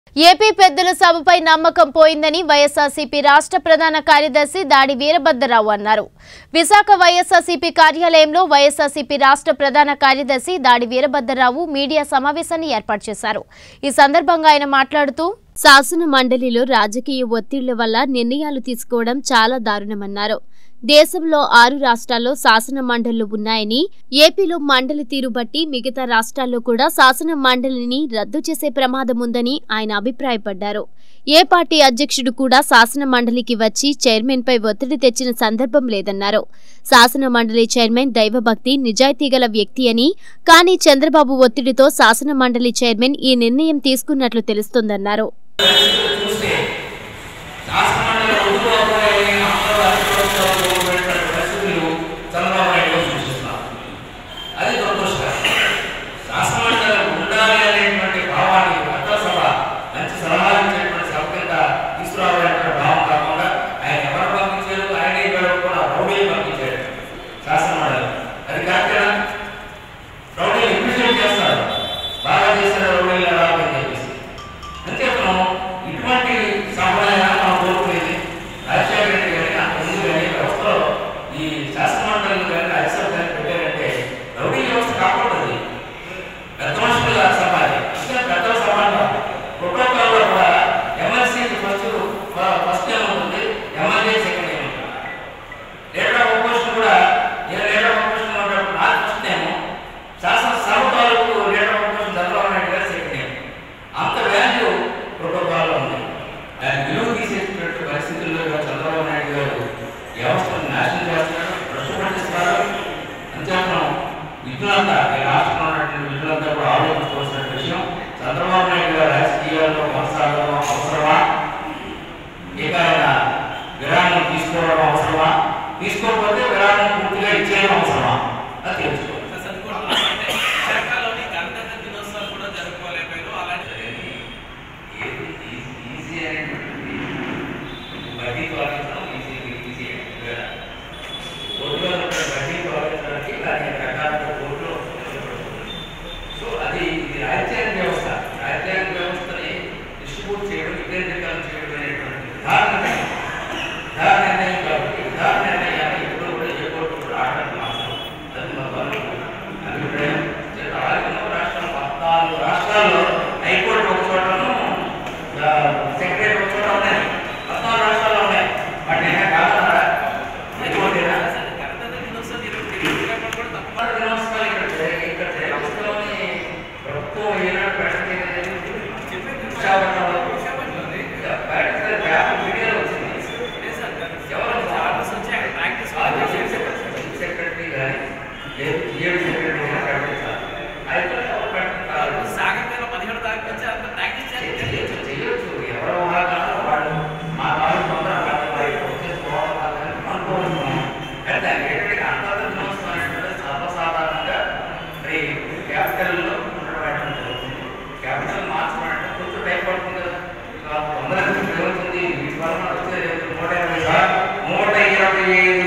AP పెద్దల సభపై నమ్మకం పోయిందని వైఎస్ఆర్సీపీ రాష్ట్ర ప్రధాన కార్యదర్శి దాడి వీరభద్రరావు అన్నారు విశాఖ వైఎస్ఆర్సీపీ కార్యాలయంలో వైఎస్ఆర్సీపీ రాష్ట్ర ప్రధాన కార్యదర్శి దాడి వీరభద్రరావు మీడియా సమావేశాన్ని ఏర్పాటు చేశారు ఈ సందర్భంగా ఆయన మాట్లాడుతూ శాసన మండలిలో రాజకీయ ఒత్తిళ్ల వల్ల నిర్ణయాలు తీసుకోవడం చాలా దారుణమన్నారు దేశంలో ఆరు రాష్ట్రాల్లో శాసన మండళ్లు ఉన్నాయని ఏపీలో మండలి తీరు బట్టి మిగతా రాష్ట్రాల్లో కూడా శాసన మండలిని రద్దు చేసే ప్రమాదం ఉందని ఆయన అభిప్రాయపడ్డారు ఏ పార్టీ అధ్యక్షుడు కూడా శాసన మండలికి వచ్చి చైర్మన్ పై ఒత్తిడి తెచ్చిన సందర్భం లేదన్నారు శాసన మండలి చైర్మన్ దైవభక్తి నిజాయితీ గల వ్యక్తి అని కానీ చంద్రబాబు ఒత్తిడితో శాసన మండలి చైర్మన్ ఈ నిర్ణయం తీసుకున్నట్లు తెలుస్తోందన్నారు చూస్తే శాసనమండలి ఒడ్డులో పోయి అందరూ అధికారులతో ఉన్నటువంటి పరిస్థితులు చంద్రబాబు నాయుడు గారు సృష్టిస్తున్నారు అది దురదృష్టకరం శాసనమండలి ఉండాలి అనేటువంటి భావాన్ని పెద్ద సభ మంచి సలహాలు ఇచ్చేటువంటి సభ కింద తీసుకురావాలనే భావం కాకుండా ఆయన ఎవరు పంపించారు ఆయన ఎవరు కూడా రౌడీలు పంపించారు శాసనమండలి అది కాదు కదా రౌడీలు ఇంప్లిమెంట్ చేస్తారు బాగా చేసిన రౌడీలు రావాలని చెప్పేసి అంతేకాదు ఇటువంటి సంప్రదాయాలు మనం కోరుకునేది రాజశేఖర రెడ్డి గారి అంత ముందు కానీ వ్యవస్థలో ఈ శాసనమండలి కానీ రాజ్యసభ కానీ పెట్టారంటే రౌడీ వ్యవస్థ కాకూడదు పెద్ద మనుషుల సభ అది ఇంకా పెద్ద సభ అంటాం ప్రోటోకాల్లో కూడా ఎమ్మెల్సీకి ఫస్ట్ ఫస్ట్ ఏం ఉంటుంది ఎమ్మెల్యే సెకండ్ ఏం ఉంటుంది లీడర్ ఆఫ్ అపోజిషన్ కూడా నేను లీడర్ ఆఫ్ అపోజిషన్ ఉన్నప్పుడు నాకు ఫస్ట్ ఏమో శాసనసభ తాలూకు leader of opposition Chandrababu Naidu garu second ఏమో అంత వాల్యూ ప్రోటోకాల్లో ఉంది దాన్ని విలువ తీసేటటువంటి పరిస్థితుల్లో ఇవాళ చంద్రబాబు నాయుడు గారు వ్యవస్థను నాశనం చేస్తున్నారు భ్రష్టు పట్టిస్తున్నారు అంతేకాదు విధులంతా ఈ రాష్ట్రంలో ఉన్నటువంటి విధులంతా కూడా ఆలోచించుకోవాల్సిన విషయం చంద్రబాబు నాయుడు గారు రాజకీయాల్లో కొనసాగడం అవసరమా ఇక ఆయన విరామం తీసుకోవడం అవసరమా తీసుకోకపోతే విరామం పూర్తిగా ఇచ్చేయడం అవసరమా అది తెలుసుకోవాలి విశాఖలోని గణతంత్ర దినోత్సవాలు కూడా జరుపుకోలేకపోయారు అలాంటి ఏది ఈజీ- ఈజీ అనేటువంటిది బడ్డీ తొలగించడం ఈజీ ఈజీ కదా కోర్టులో ఉన్న బడ్డీ తొలగించడానికి దాని రకాల కోర్టులో సో అది ఇది రాజ్యాంగ వ్యవస్థ రాజ్యాంగ వ్యవస్థని డిస్ట్రిబ్యూట్ చేయడం వికేంద్రీకరణ చేయడం అనేటువంటి విధాన నిర్ణయం విధాన నిర్ణయం కాబట్టి విధాన నిర్ణయాన్ని ఎప్పుడు కూడా ఏ కోర్టు కూడా ఆడటం అవసరం అది మా వాళ్ళు అభిప్రాయం ఆరు రాష్ట్రం పద్నాలుగు రాష్ట్రాల్లో హైకోర్టు ఒక చోటను సెక్రటరీ ఒక చోట ఉన్నాయి పద్నాలుగు రాష్ట్రాల్లో ఉన్నాయి వాటి అయినా కాదన్నారా హైకోర్టేనా అసలు గణతంత్ర దినోత్సవం ఇరవై శ్రీకాకుళం కూడా తప్ప మన దినోత్సవాలు ఇక్కడ జరి- ఇక్కడ జరుగుతున్నవని ప్రభుత్వం ఏనాడు పెట్టలేదు విశాఖపట్నంలో విశాఖపట్నంలోనే బయట పేపర్ మీడియాలో వచ్చింది లేదు సార్ ఎవరు ఆర్డర్స్ వచ్చి అక్కడ ప్రాక్టీస్ సెక్రటరీ కానీ లేదు ఏడు సెక్రటరీ కానీ ప్రకటించాలి హైకోర్టు ఎవరు పెట్టారు సాగర్ పదిహేడు తారీఖు నుంచి అంత ప్రాక్టీస్ చేయాలి చేయొచ్చు చేయొచ్చు ఎవరు ఊహాగానో వాళ్ళు మా వాళ్ళు తొందర వచ్చేసుకోవాలి అనుకోవచ్చు కానీ దానికి ఏంటంటే అంతర్గత దినోత్సవం అనేటువంటిది సర్వసాధారణంగా మరి క్యాపిటల్లో ఉండడం జరుగుతుంది క్యాపిటల్ మార్చడం అంటే కొంచెం టైం పడుతుంది కదా ఇక తొందరగా జరుగుతుంది వీటి వల్ల వచ్చే నూట ఇరవై సార్లు నూట ఇరవై ఐదు